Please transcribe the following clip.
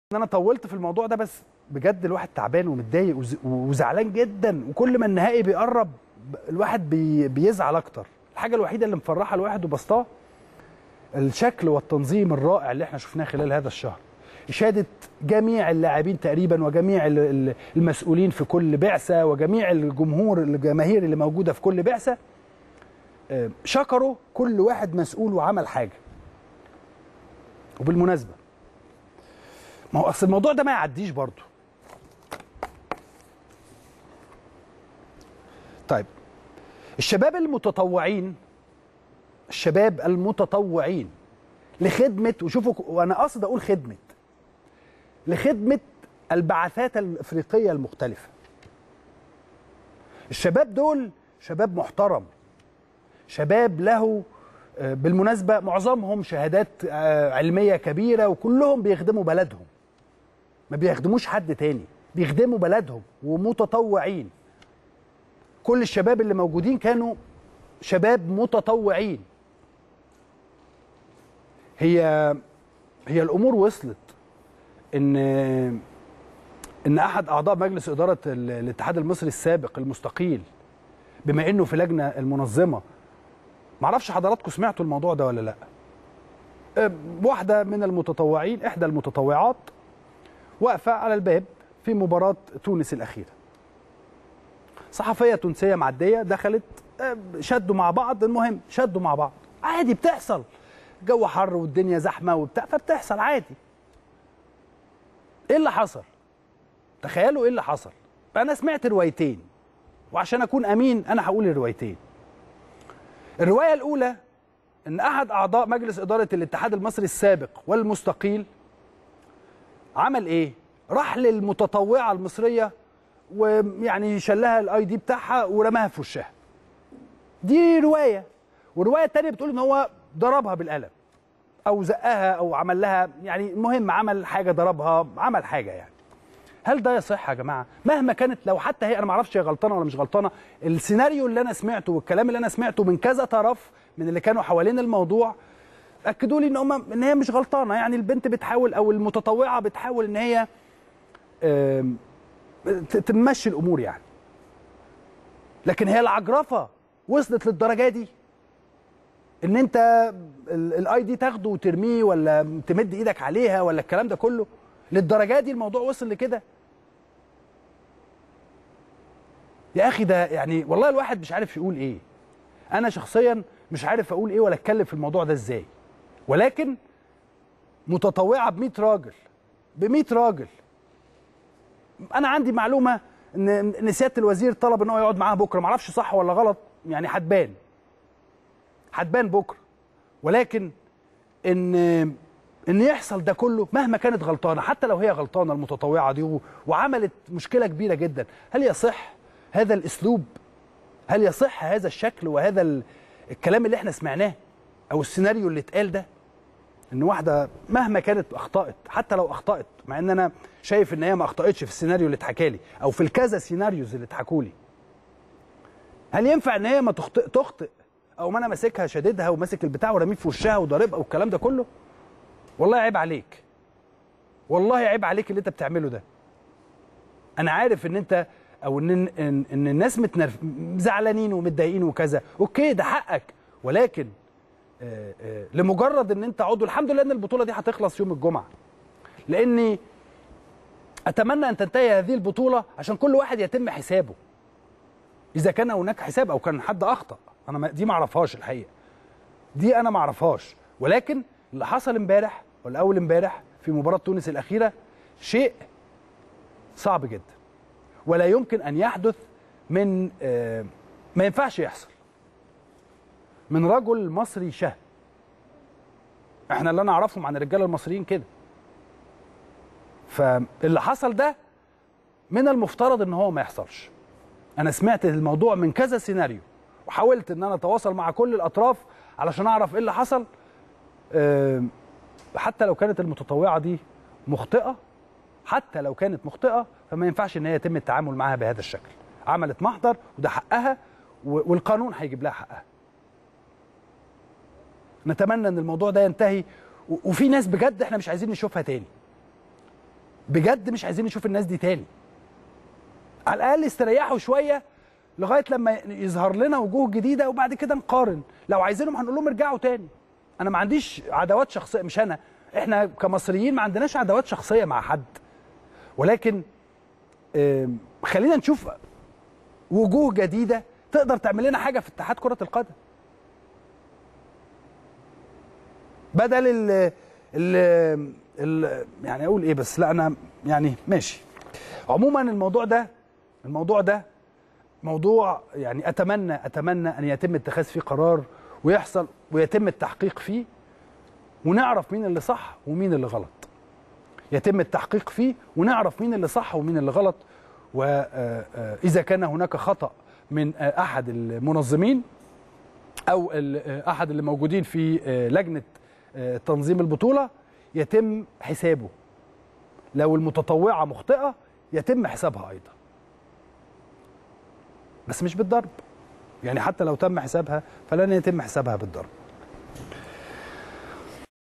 ان انا طولت في الموضوع ده بس بجد الواحد تعبان ومتضايق وز- وزعلان جدا وكل ما النهائي بيقرب الواحد بي بيزعل اكتر الحاجه الوحيده اللي مفرحه الواحد وبسطاه الشكل والتنظيم الرائع اللي احنا شفناه خلال هذا الشهر إشادة جميع اللاعبين تقريبا وجميع ال- ال- المسؤولين في كل بعثة وجميع الجمهور الجماهير اللي موجودة في كل بعثة آه، شكروا كل واحد مسؤول وعمل حاجة وبالمناسبة ما هو أصل الموضوع ده ما يعديش برضه طيب الشباب المتطوعين الشباب المتطوعين لخدمة وشوفوا ك- وأنا قصد أقول خدمة لخدمة البعثات الإفريقية المختلفة الشباب دول شباب محترم شباب له آه، بالمناسبة معظمهم شهادات آه، علمية كبيرة وكلهم بيخدموا بلدهم ما بيخدموش حد تاني بيخدموا بلدهم ومتطوعين كل الشباب اللي موجودين كانوا شباب متطوعين هي هي الامور وصلت ان ان احد اعضاء مجلس اداره ال- الاتحاد المصري السابق المستقيل بما انه في لجنه المنظمه معرفش حضراتكم سمعتوا الموضوع ده ولا لا أه، واحده من المتطوعين احدى المتطوعات واقفه على الباب في مباراه تونس الاخيره صحفيه تونسيه معديه دخلت أه، شدوا مع بعض المهم شدوا مع بعض عادي بتحصل جو حر والدنيا زحمه وبتاع فبتحصل عادي ايه اللي حصل تخيلوا ايه اللي حصل انا سمعت روايتين وعشان اكون امين انا هقول الروايتين الروايه الاولى ان احد اعضاء مجلس اداره الاتحاد المصري السابق والمستقيل عمل ايه راح للمتطوعه المصريه ويعني شلها الاي دي بتاعها ورماها في وشها دي روايه والروايه الثانيه بتقول ان هو ضربها بالقلم او زقها او عمل لها يعني المهم عمل حاجه ضربها عمل حاجه يعني هل ده يصح يا جماعه مهما كانت لو حتى هي انا ما اعرفش هي غلطانه ولا مش غلطانه السيناريو اللي انا سمعته والكلام اللي انا سمعته من كذا طرف من اللي كانوا حوالين الموضوع اكدوا لي ان هم ان هي مش غلطانه يعني البنت بتحاول او المتطوعه بتحاول ان هي آم، ت- تمشي الامور يعني لكن هي العجرفه وصلت للدرجه دي ان انت الاي دي تاخده وترميه ولا تمد ايدك عليها ولا الكلام ده كله للدرجه دي الموضوع وصل لكده يا اخي ده يعني والله الواحد مش عارف يقول ايه انا شخصيا مش عارف اقول ايه ولا اتكلم في الموضوع ده ازاي ولكن متطوعه ب 100 راجل ب 100 راجل انا عندي معلومه ان ان سياده الوزير طلب ان هو يقعد معاها بكره معرفش صح ولا غلط يعني هتبان هتبان بكره ولكن ان ان يحصل ده كله مهما كانت غلطانه حتى لو هي غلطانه المتطوعه دي و- وعملت مشكله كبيره جدا هل يصح هذا الاسلوب هل يصح هذا الشكل وهذا ال- الكلام اللي احنا سمعناه او السيناريو اللي اتقال ده ان واحده مهما كانت اخطات حتى لو اخطات مع ان انا شايف ان هي ما اخطاتش في السيناريو اللي اتحكى لي او في الكذا سيناريوز اللي اتحكوا لي هل ينفع ان هي ما تخطئ تخطئ او ما انا ماسكها شاددها وماسك البتاع ورميه في وشها وضاربها والكلام ده كله والله عيب عليك والله عيب عليك اللي انت بتعمله ده انا عارف ان انت او ان ان, إن الناس متنرف زعلانين ومتضايقين وكذا اوكي ده حقك ولكن آه، آه، لمجرد ان انت عضو الحمد لله ان البطوله دي هتخلص يوم الجمعه لاني اتمنى ان تنتهي هذه البطوله عشان كل واحد يتم حسابه اذا كان هناك حساب او كان حد اخطا انا ما- دي ما اعرفهاش الحقيقه دي انا ما اعرفهاش ولكن اللي حصل امبارح ولا اول امبارح في مباراه تونس الاخيره شيء صعب جدا ولا يمكن ان يحدث من آه، ما ينفعش يحصل من رجل مصري شهم احنا اللي انا اعرفهم عن الرجاله المصريين كده فاللي حصل ده من المفترض ان هو ما يحصلش انا سمعت الموضوع من كذا سيناريو وحاولت ان انا اتواصل مع كل الاطراف علشان اعرف ايه اللي حصل آم، حتى لو كانت المتطوعه دي مخطئه حتى لو كانت مخطئه فما ينفعش ان هي يتم التعامل معاها بهذا الشكل عملت محضر وده حقها و- والقانون هيجيب لها حقها نتمنى ان الموضوع ده ينتهي و- وفي ناس بجد احنا مش عايزين نشوفها تاني بجد مش عايزين نشوف الناس دي تاني على الاقل استريحوا شويه لغايه لما يظهر لنا وجوه جديده وبعد كده نقارن لو عايزينهم هنقول لهم ارجعوا تاني انا ما عنديش عداوات شخصيه مش انا احنا كمصريين ما عندناش عداوات شخصيه مع حد ولكن آم، خلينا نشوف وجوه جديده تقدر تعمل لنا حاجه في اتحاد كره القدم بدل ال ال ال يعني اقول ايه بس لا انا يعني ماشي عموما الموضوع ده الموضوع ده موضوع يعني اتمنى اتمنى ان يتم اتخاذ فيه قرار ويحصل ويتم التحقيق فيه ونعرف مين اللي صح ومين اللي غلط يتم التحقيق فيه ونعرف مين اللي صح ومين اللي غلط واذا كان هناك خطا من آه، احد المنظمين او ال- آه، احد اللي موجودين في آه، لجنه آه، تنظيم البطوله يتم حسابه لو المتطوعه مخطئه يتم حسابها ايضا بس مش بالضرب يعني حتى لو تم حسابها فلن يتم حسابها بالضرب